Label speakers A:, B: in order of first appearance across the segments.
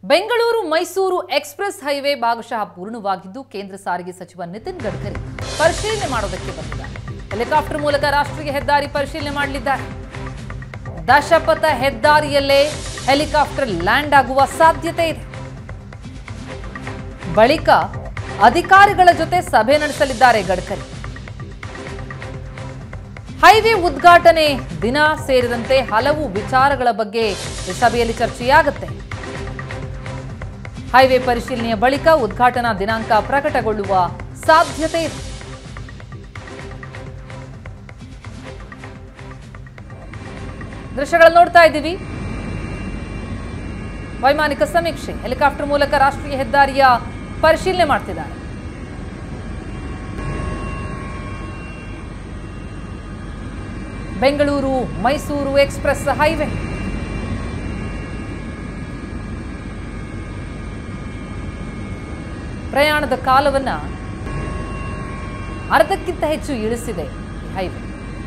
A: Bengaluru Mysuru express highway ಭಾಗಶಃ ಪೂರ್ಣವಾಗಿದ್ದು ಕೇಂದ್ರ ಸಾರಿಗೆ ಸಚಿವ ನಿತಿನ್ ಗಡ್ಕರಿ ಪರಿಶೀಲನೆ ಮಾಡೋದಕ್ಕೆ ಬಂದಿದ್ದಾರೆ ಹೆಲಿಕಾಪ್ಟರ್ ಮೂಲಕ ರಾಷ್ಟ್ರೀಯ ಹೆದ್ದಾರಿ ಪರಿಶೀಲನೆ ಮಾಡಲಿದ್ದಾರೆ ದಶಪಥ ಹೆದ್ದಾರಿಯಲ್ಲೇ ಹೆಲಿಕಾಪ್ಟರ್ ಲ್ಯಾಂಡ್ ಆಗುವ ಸಾಧ್ಯತೆ ಇದೆ ಬಳಿಕ ಅಧಿಕಾರಿಗಳ ಜೊತೆ ಸಭೆ ನಡೆಸಲಿದ್ದಾರೆ ಗಡ್ಕರಿ ಹೈವೇ ಉದ್ಘಾಟನೆ ದಿನ ಸೇರಿದಂತೆ ಹಲವು ವಿಚಾರಗಳ ಬಗ್ಗೆ ಈ ಸಭೆಯಲ್ಲಿ ಚರ್ಚೆಯಾಗುತ್ತೆ ಹೈವೇ ಪರಿಶೀಲನೆಯ ಬಳಿಕ ಉದ್ಘಾಟನಾ ದಿನಾಂಕ ಪ್ರಕಟಗೊಳ್ಳುವ ಸಾಧ್ಯತೆ ಇದೆ ದೃಶ್ಯಗಳನ್ನು ನೋಡ್ತಾ ಇದ್ದೀವಿ ವೈಮಾನಿಕ ಸಮೀಕ್ಷೆ ಹೆಲಿಕಾಪ್ಟರ್ ಮೂಲಕ ರಾಷ್ಟ್ರೀಯ ಹೆದ್ದಾರಿಯ ಪರಿಶೀಲನೆ ಮಾಡ್ತಿದ್ದಾರೆ ಬೆಂಗಳೂರು ಮೈಸೂರು ಎಕ್ಸ್ಪ್ರೆಸ್ ಹೈವೇ ಪ್ರಯಾಣದ ಕಾಲವನ್ನ ಅರ್ಧಕ್ಕಿಂತ ಹೆಚ್ಚು ಇಳಿಸಿದೆ ಈ ಹೈವೇ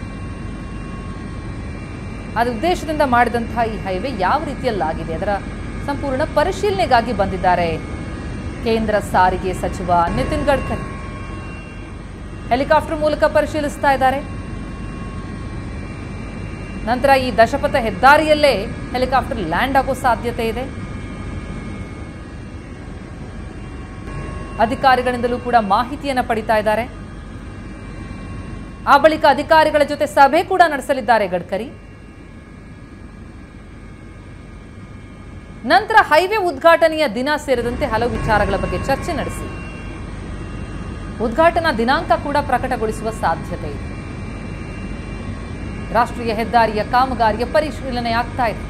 A: ಅದ ಉದ್ದೇಶದಿಂದ ಮಾಡಿದಂತಹ ಈ ಹೈವೇ ಯಾವ ರೀತಿಯಲ್ಲಾಗಿದೆ ಅದರ ಸಂಪೂರ್ಣ ಪರಿಶೀಲನೆಗಾಗಿ ಬಂದಿದ್ದಾರೆ ಕೇಂದ್ರ ಸಾರಿಗೆ ಸಚಿವ ನಿತಿನ್ ಗಡ್ಕರಿ ಹೆಲಿಕಾಪ್ಟರ್ ಮೂಲಕ ಪರಿಶೀಲಿಸ್ತಾ ಇದ್ದಾರೆ ನಂತರ ಈ ದಶಪಥ ಹೆದ್ದಾರಿಯಲ್ಲೇ ಹೆಲಿಕಾಪ್ಟರ್ ಲ್ಯಾಂಡ್ ಆಗೋ ಸಾಧ್ಯತೆ ಇದೆ ಅಧಿಕಾರಿಗಳಿಂದಲೂ ಕೂಡ ಮಾಹಿತಿಯನ್ನು ಪಡಿತಾ ಇದ್ದಾರೆ ಆ ಬಳಿಕ ಅಧಿಕಾರಿಗಳ ಜೊತೆ ಸಭೆ ಕೂಡ ನಡೆಸಲಿದ್ದಾರೆ ಗಡ್ಕರಿ ನಂತರ ಹೈವೇ ಉದ್ಘಾಟನೆಯ ದಿನ ಸೇರಿದಂತೆ ಹಲವು ವಿಚಾರಗಳ ಬಗ್ಗೆ ಚರ್ಚೆ ನಡೆಸಿ ಉದ್ಘಾಟನಾ ದಿನಾಂಕ ಕೂಡ ಪ್ರಕಟಗೊಳಿಸುವ ಸಾಧ್ಯತೆ ಇದೆ ರಾಷ್ಟ್ರೀಯ ಹೆದ್ದಾರಿಯ ಕಾಮಗಾರಿಯ ಪರಿಶೀಲನೆ ಆಗ್ತಾ ಇದೆ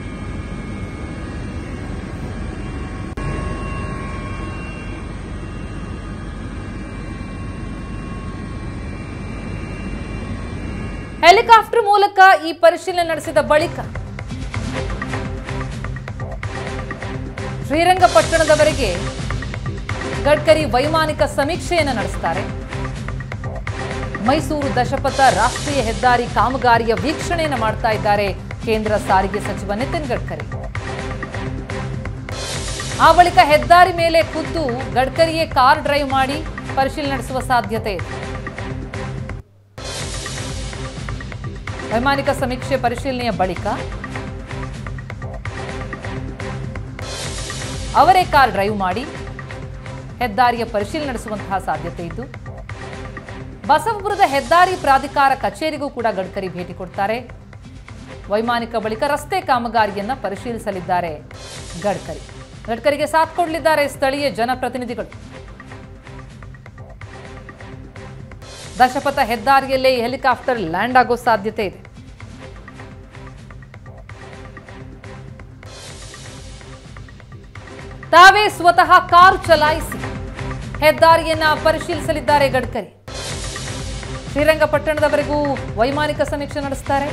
A: ಹೆಲಿಕಾಪ್ಟರ್ ಮೂಲಕ ಈ ಪರಿಶೀಲನೆ ನಡೆಸಿದ ಬಳಿಕ ಶ್ರೀರಂಗಪಟ್ಟಣದವರೆಗೆ ಗಡ್ಕರಿ ವೈಮಾನಿಕ ಸಮೀಕ್ಷೆಯನ್ನು ನಡೆಸ್ತಾರೆ ಮೈಸೂರು ದಶಪಥ ರಾಷ್ಟ್ರೀಯ ಹೆದ್ದಾರಿ ಕಾಮಗಾರಿಯ ವೀಕ್ಷಣೆಯನ್ನು ಮಾಡ್ತಾ ಇದ್ದಾರೆ ಕೇಂದ್ರ ಸಾರಿಗೆ ಸಚಿವ ನಿತಿನ್ ಗಡ್ಕರಿ ಆ ಬಳಿಕ ಹೆದ್ದಾರಿ ಮೇಲೆ ಖುದ್ದು ಗಡ್ಕರಿಯೇ ಕಾರ್ ಡ್ರೈವ್ ಮಾಡಿ ಪರಿಶೀಲನೆ ನಡೆಸುವ ಸಾಧ್ಯತೆ ಇದೆ ವೈಮಾನಿಕ ಸಮೀಕ್ಷೆ ಪರಿಶೀಲನೆಯ ಬಳಿಕ ಅವರೇ ಕಾರ್ ಡ್ರೈವ್ ಮಾಡಿ ಹೆದ್ದಾರಿಯ ಪರಿಶೀಲನೆ ನಡೆಸುವಂತಹ ಸಾಧ್ಯತೆ ಇದ್ದು ಬಸವಪುರದ ಹೆದ್ದಾರಿ ಪ್ರಾಧಿಕಾರ ಕಚೇರಿಗೂ ಕೂಡ ಗಡ್ಕರಿ ಭೇಟಿ ಕೊಡ್ತಾರೆ ವೈಮಾನಿಕ ಬಳಿಕ ರಸ್ತೆ ಕಾಮಗಾರಿಯನ್ನ ಪರಿಶೀಲಿಸಲಿದ್ದಾರೆ ಗಡ್ಕರಿ ಗಡ್ಕರಿಗೆ ಸಾಥ್ ಕೊಡಲಿದ್ದಾರೆ ಸ್ಥಳೀಯ ಜನಪ್ರತಿನಿಧಿಗಳು ದಶಪಥ ಹೆದ್ದಾರಿಯಲ್ಲೇ ಈ ಹೆಲಿಕಾಪ್ಟರ್ ಲ್ಯಾಂಡ್ ಆಗೋ ಸಾಧ್ಯತೆ ಇದೆ ತಾವೇ ಸ್ವತಃ ಕಾರು ಚಲಾಯಿಸಿ ಹೆದ್ದಾರಿಯನ್ನ ಪರಿಶೀಲಿಸಲಿದ್ದಾರೆ ಗಡ್ಕರಿ ಶ್ರೀರಂಗಪಟ್ಟಣದವರೆಗೂ ವೈಮಾನಿಕ ಸಮೀಕ್ಷೆ ನಡೆಸ್ತಾರೆ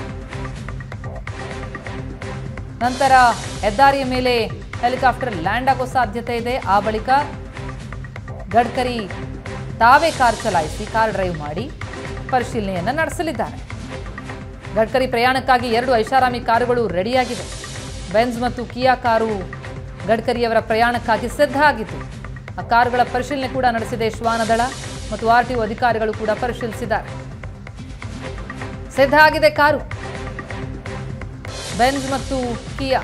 A: ನಂತರ ಹೆದ್ದಾರಿಯ ಮೇಲೆ ಹೆಲಿಕಾಪ್ಟರ್ ಲ್ಯಾಂಡ್ ಆಗೋ ಸಾಧ್ಯತೆ ಇದೆ ಆ ಬಳಿಕ ಗಡ್ಕರಿ ತಾವೇ ಕಾರ್ ಚಲಾಯಿಸಿ ಕಾರ್ ಡ್ರೈವ್ ಮಾಡಿ ಪರಿಶೀಲನೆಯನ್ನ ನಡೆಸಲಿದ್ದಾರೆ ಗಡ್ಕರಿ ಪ್ರಯಾಣಕ್ಕಾಗಿ ಎರಡು ಐಷಾರಾಮಿ ಕಾರುಗಳು ರೆಡಿಯಾಗಿವೆ ಬೆನ್ಸ್ ಮತ್ತು ಕಿಯಾ ಕಾರು ಗಡ್ಕರಿಯವರ ಪ್ರಯಾಣಕ್ಕಾಗಿ ಸಿದ್ಧ ಆಗಿತ್ತು ಆ ಕಾರುಗಳ ಪರಿಶೀಲನೆ ಕೂಡ ನಡೆಸಿದೆ ಶ್ವಾನದಳ ಮತ್ತು ಆರ್ ಟಿಒ ಅಧಿಕಾರಿಗಳು ಕೂಡ ಪರಿಶೀಲಿಸಿದ್ದಾರೆ ಸಿದ್ಧ ಆಗಿದೆ ಕಾರು ಬೆನ್ಸ್ ಮತ್ತು ಕಿಯಾ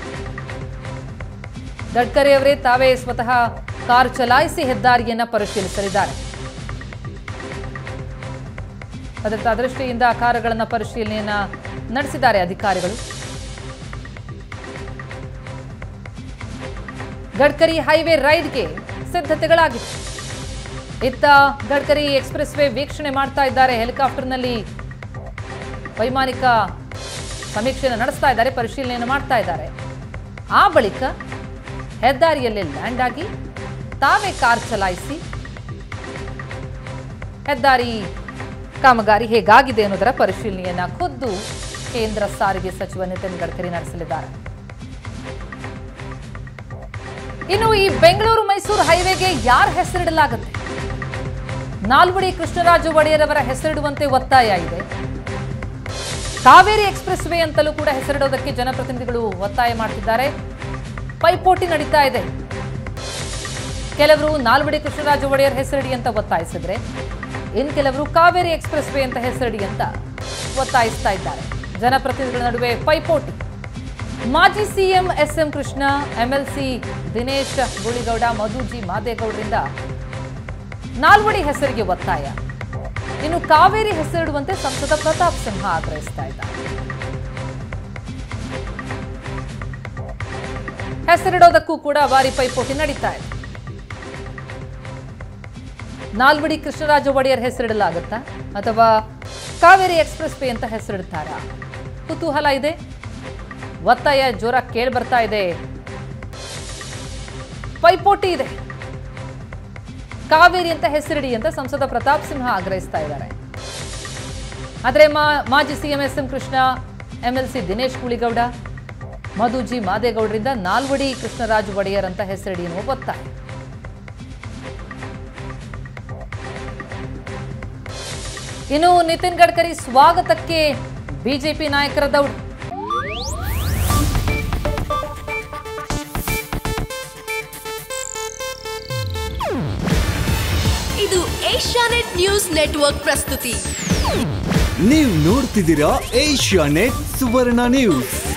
A: ಗಡ್ಕರಿ ಅವರೇ ತಾವೇ ಸ್ವತಃ ಕಾರು ಚಲಾಯಿಸಿ ಹೆದ್ದಾರಿಯನ್ನ ಪರಿಶೀಲಿಸಲಿದ್ದಾರೆ ಅದರ ದೃಷ್ಟಿಯಿಂದ ಕಾರುಗಳನ್ನು ಪರಿಶೀಲನೆಯನ್ನ ನಡೆಸಿದ್ದಾರೆ ಅಧಿಕಾರಿಗಳು ಗಡ್ಕರಿ ಹೈವೇ ರೈಡ್ಗೆ ಸಿದ್ಧತೆಗಳಾಗಿವೆ ಇತ್ತ ಗಡ್ಕರಿ ಎಕ್ಸ್ಪ್ರೆಸ್ ವೇ ವೀಕ್ಷಣೆ ಮಾಡ್ತಾ ಇದ್ದಾರೆ ಹೆಲಿಕಾಪ್ಟರ್ನಲ್ಲಿ ವೈಮಾನಿಕ ಸಮೀಕ್ಷೆಯನ್ನು ನಡೆಸ್ತಾ ಇದ್ದಾರೆ ಪರಿಶೀಲನೆಯನ್ನು ಮಾಡ್ತಾ ಇದ್ದಾರೆ ಆ ಬಳಿಕ ಹೆದ್ದಾರಿಯಲ್ಲಿ ಲ್ಯಾಂಡ್ ಆಗಿ ತಾವೇ ಕಾರ್ ಚಲಾಯಿಸಿ ಹೆದ್ದಾರಿ ಕಾಮಗಾರಿ ಹೇಗಾಗಿದೆ ಅನ್ನೋದರ ಪರಿಶೀಲನೆಯನ್ನ ಖುದ್ದು ಕೇಂದ್ರ ಸಾರಿಗೆ ಸಚಿವ ನಿತಿನ್ ಗಡ್ಕರಿ ನಡೆಸಲಿದ್ದಾರೆ ಇನ್ನು ಈ ಬೆಂಗಳೂರು ಮೈಸೂರು ಹೈವೇಗೆ ಯಾರ ಹೆಸರಿಡಲಾಗುತ್ತೆ ನಾಲ್ವಡಿ ಕೃಷ್ಣರಾಜು ಒಡೆಯರ್ ಅವರ ಹೆಸರಿಡುವಂತೆ ಒತ್ತಾಯ ಇದೆ ಕಾವೇರಿ ಎಕ್ಸ್ಪ್ರೆಸ್ ವೇ ಅಂತಲೂ ಕೂಡ ಹೆಸರಿಡೋದಕ್ಕೆ ಜನಪ್ರತಿನಿಧಿಗಳು ಒತ್ತಾಯ ಮಾಡ್ತಿದ್ದಾರೆ ಪೈಪೋಟಿ ನಡೀತಾ ಇದೆ ಕೆಲವರು ನಾಲ್ವಡಿ ಕೃಷ್ಣರಾಜ ಒಡೆಯರ್ ಹೆಸರಿಡಿ ಅಂತ ಒತ್ತಾಯಿಸಿದ್ರೆ ಇನ್ ಕೆಲವರು ಕಾವೇರಿ ಎಕ್ಸ್ಪ್ರೆಸ್ ವೇ ಅಂತ ಹೆಸರಿಡಿ ಅಂತ ಒತ್ತಾಯಿಸ್ತಾ ಇದ್ದಾರೆ ಜನಪ್ರತಿನಿಧಿಗಳ ನಡುವೆ ಪೈಪೋಟಿ ಮಾಜಿ CM S M Krishna MLC Dinesh Guligowda ಮಧುಜಿ ಮಾದೇಗೌಡರಿಂದ ನಾಲ್ವಡಿ ಹೆಸರಿಗೆ ಒತ್ತಾಯ ಇನ್ನು ಕಾವೇರಿ ಹೆಸರಿಡುವಂತೆ ಸಂಸದ ಪ್ರತಾಪ್ ಸಿಂಹ ಆಗ್ರಹಿಸ್ತಾ ಇದ್ದಾರೆ ಹೆಸರಿಡೋದಕ್ಕೂ ಕೂಡ ಭಾರಿ ಪೈಪೋಟಿ ನಡೀತಾ ಇದೆ ನಾಲ್ವಡಿ ಕೃಷ್ಣರಾಜ ಒಡೆಯರ್ ಹೆಸರಿಡಲಾಗುತ್ತಾ ಅಥವಾ ಕಾವೇರಿ ಎಕ್ಸ್ಪ್ರೆಸ್ ವೇ ಅಂತ ಹೆಸರಿಡ್ತಾರಾ ಕುತೂಹಲ ಇದೆ ಒತ್ತಾಯ ಜೋರ ಕೇಳಿ ಬರ್ತಾ ಇದೆ ಪೈಪೋಟಿ ಇದೆ ಕಾವೇರಿ ಅಂತ ಹೆಸರಿಡಿ ಅಂತ ಸಂಸದ ಪ್ರತಾಪ್ ಸಿಂಹ ಆಗ್ರಹಿಸ್ತಾ ಇದ್ದಾರೆ ಆದರೆ ಮಾ ಮಾಜಿ CM S M Krishna MLC Dinesh Guligowda ಮಧುಜಿ ಮಾದೇಗೌಡರಿಂದ ನಾಲ್ವಡಿ ಕೃಷ್ಣರಾಜ್ ಒಡೆಯರ್ ಅಂತ ಹೆಸರಿಡಿ ಎನ್ನುವ ಒತ್ತಾಯ ಇನ್ನು ನಿತಿನ್ ಗಡ್ಕರಿ ಸ್ವಾಗತಕ್ಕೆ ಬಿಜೆಪಿ ನಾಯಕರ ದೌಡು
B: ಇದು ಏಷ್ಯಾನೆಟ್ ನ್ಯೂಸ್ ನೆಟ್ವರ್ಕ್ ಪ್ರಸ್ತುತಿ
C: ನೀವು ನೋಡ್ತಿದ್ದೀರಾ ಏಷ್ಯಾ ನೆಟ್ ಸುವರ್ಣ ನ್ಯೂಸ್